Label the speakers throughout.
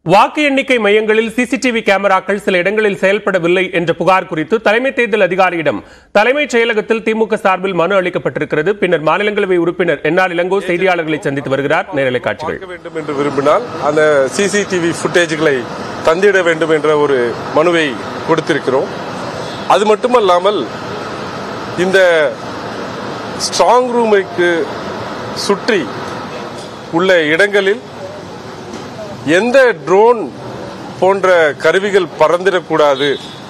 Speaker 1: வாக்கு எண்ணிக்கை மையங்களில் சிசிடிவி கேமராக்கள் சில இடங்களில் செயல்படவில்லை என்ற புகார் குறித்து தலைமை தேர்தல் அதிகாரியிடம் தலைமைச் செயலகத்தில் திமுக சார்பில் மனு அளிக்கப்பட்டிருக்கிறது பின்னர் மாநிலங்களவை உறுப்பினர் என்ஆர் இளங்கோ செய்தியாளர்களை சந்தித்து வருகிறார் நேரலை காட்சிகள்
Speaker 2: பார்க்க வேண்டும் என்று விரும்பினால் அந்த சிசிடிவி ஃபுட்டேஜ்களை தந்திட வேண்டும் என்ற ஒரு மனுவை கொடுத்திருக்கிறோம் அது மட்டுமல்லாமல் இந்த ஸ்ட்ராங் ரூமுக்கு சுற்றி உள்ள இடங்களில் எந்த ட்ரோன் போன்ற கருவிகள் பறந்திடக்கூடாது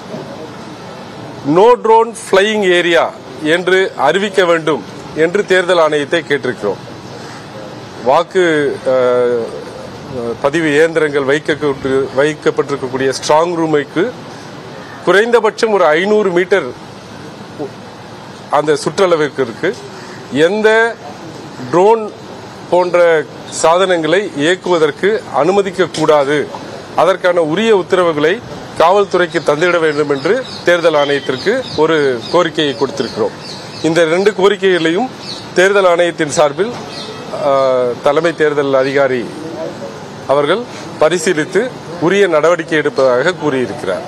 Speaker 2: நோ ட்ரோன் ஃப்ளையிங் ஏரியா என்று அறிவிக்க வேண்டும் என்று தேர்தல் ஆணையத்தை கேட்டிருக்கிறோம் வாக்கு அஹ், பதிவு இயந்திரங்கள் வைக்க வைக்கப்பட்டிருக்கக்கூடிய ஸ்ட்ராங் ரூமுக்கு குறைந்தபட்சம் ஒரு ஐநூறு மீட்டர் அந்த சுற்றளவிற்கு இருக்கு எந்த ட்ரோன் போன்ற சாதனங்களை இயக்குவதற்கு அனுமதிக்க கூடாது அதற்கான உரிய உத்தரவுகளை காவல்துறைக்கு தந்திட வேண்டும் என்று தேர்தல் ஆணையத்திற்கு ஒரு கோரிக்கையை கொடுத்திருக்கிறோம் இந்த ரெண்டு கோரிக்கைகளையும் தேர்தல் ஆணையத்தின் சார்பில் ஆஹ், தலைமை தேர்தல் அதிகாரி அவர்கள் பரிசீலித்து உரிய நடவடிக்கை எடுப்பதாக கூறியிருக்கிறார்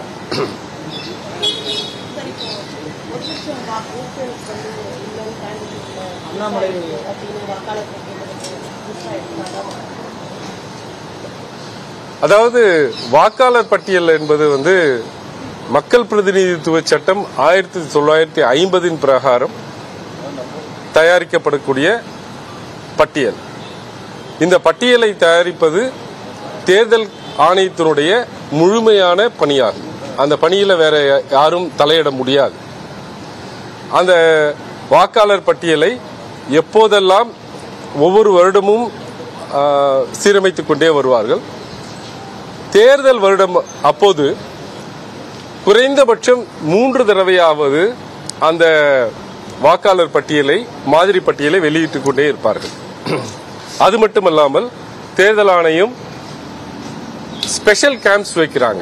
Speaker 2: அதாவது வாக்காளர் பட்டியல் என்பது வந்து மக்கள் பிரதிநிதித்துவ சட்டம் ஆயிரத்தி தொள்ளாயிரத்தி ஐம்பதின் பிரகாரம் தயாரிக்கப்படக்கூடிய பட்டியல் இந்த பட்டியலை தயாரிப்பது தேர்தல் ஆணையத்தினுடைய முழுமையான பணியாகும் அந்த பணியில வேற யாரும் தலையிட முடியாது அந்த வாக்காளர் பட்டியலை எப்போதெல்லாம் ஒவ்வொரு வருடமும் ஆ, சீரமைத்துக் கொண்டே வருவார்கள் தேர்தல் வருடம் அப்போது குறைந்தபட்சம் மூன்று தடவையாவது அந்த வாக்காளர் பட்டியலை மாதிரி பட்டியலை வெளியிட்டுக் கொண்டே இருப்பார்கள் அது மட்டுமல்லாமல் தேர்தல் ஆணையம் ஸ்பெஷல் கேம்ப்ஸ் வைக்கிறாங்க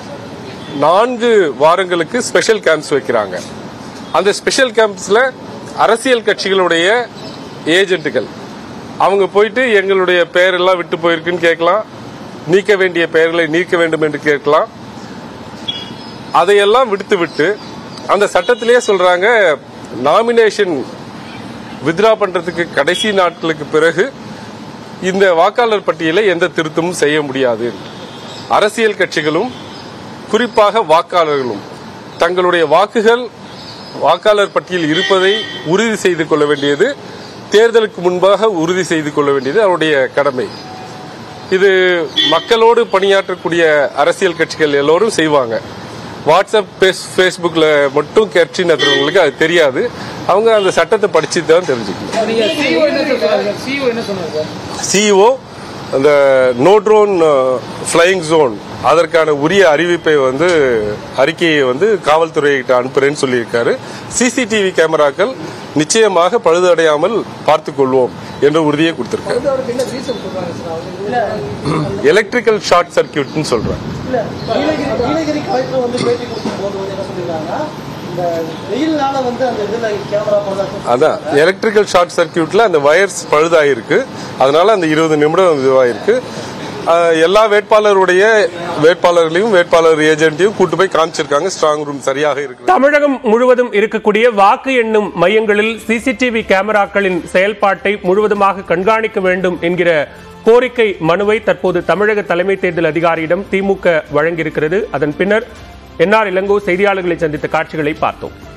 Speaker 2: நான்கு வாரங்களுக்கு ஸ்பெஷல் கேம்ப்ஸ் வைக்கிறாங்க அந்த ஸ்பெஷல் கேம்ப்ஸ்ல அரசியல் கட்சிகளுடைய ஏஜென்ட்டுகள் அவங்க போயிட்டு எங்களுடைய பெயரெல்லாம் விட்டு போயிருக்குன்னு கேட்கலாம் நீக்க வேண்டிய பெயர்களை நீக்க வேண்டும் என்று கேட்கலாம் அதையெல்லாம் விடுத்து விட்டு அந்த சட்டத்திலேயே சொல்றாங்க நாமினேஷன் வித்ரா பண்றதுக்கு கடைசி நாட்களுக்கு பிறகு இந்த வாக்காளர் பட்டியலை எந்த திருத்தமும் செய்ய முடியாது அரசியல் கட்சிகளும் குறிப்பாக வாக்காளர்களும் தங்களுடைய வாக்குகள் வாக்காளர் பட்டியல் இருப்பதை உறுதி செய்து கொள்ள வேண்டியது தேர்தலுக்கு முன்பாக உறுதி செய்து கொள்ள வேண்டியது அவருடைய கடமை இது மக்களோடு பணியாற்றக்கூடிய அரசியல் கட்சிகள் எல்லோரும் செய்வாங்க வாட்ஸ்அப் பேஸ் ஃபேஸ்புக்கில் மட்டும் கட்சி நடத்துறவங்களுக்கு அது தெரியாது அவங்க அந்த சட்டத்தை படிச்சு தான் தெரிஞ்சுக்கணும்
Speaker 3: நீங்க சிஓ என்ன சொன்னாங்க சிஓ என்ன சொன்னாங்க சார்
Speaker 2: சிஇஓ அந்த நோ ட்ரோன் ஃப்ளையிங் ஜோன் அதற்கான உரிய அறிவிப்பை வந்து அறிக்கையை வந்து காவல்துறையிட்ட அனுப்புறேன்னு சொல்லியிருக்காரு சிசிடிவி கேமராக்கள் நிச்சயமாக பழுதடையாமல் பார்த்துக் கொள்வோம் என்ற உறுதியை கொடுத்திருக்காரு
Speaker 3: வந்து அவருக்கு என்ன ரீசன் சொல்றாங்க சார் அவருக்கு
Speaker 2: எலக்ட்ரிக்கல் ஷார்ட் சர்க்கியூட்னு சொல்றேன்
Speaker 4: இல்ல நீலகிரி நீலகிரி கலெக்டர் வந்து பேட்டி கொடுக்கும் போது வந்து என்ன சொல்லிருக்காங்க இந்த வெயில்னால வந்து அந்த இதுல கேமரா போடுறாங்க
Speaker 2: அதான் எலக்ட்ரிக்கல் ஷார்ட் சர்க்கியூட்ல அந்த வயர்ஸ் பழுதாயிருக்கு அதனால அந்த இருபது நிமிடம் இதுவாயிருக்கு அஹ், எல்லா வேட்பாளருடைய வேட்பாளர்களையும் வேட்பாளர் ஏஜென்ட்டையும் கூட்டு போய் காமிச்சிருக்காங்க ஸ்ட்ராங் ரூம் சரியாக இருக்கு
Speaker 1: தமிழகம் முழுவதும் இருக்கக்கூடிய வாக்கு எண்ணும் மையங்களில் சிசிடிவி கேமராக்களின் செயல்பாட்டை முழுவதுமாக கண்காணிக்க வேண்டும் என்கிற கோரிக்கை மனுவை தற்போது தமிழக தலைமை தேர்தல் அதிகாரியிடம் திமுக வழங்கியிருக்கிறது அதன் பின்னர் என்ஆர் இளங்கோ செய்தியாளர்களை சந்தித்த காட்சிகளை பார்த்தோம்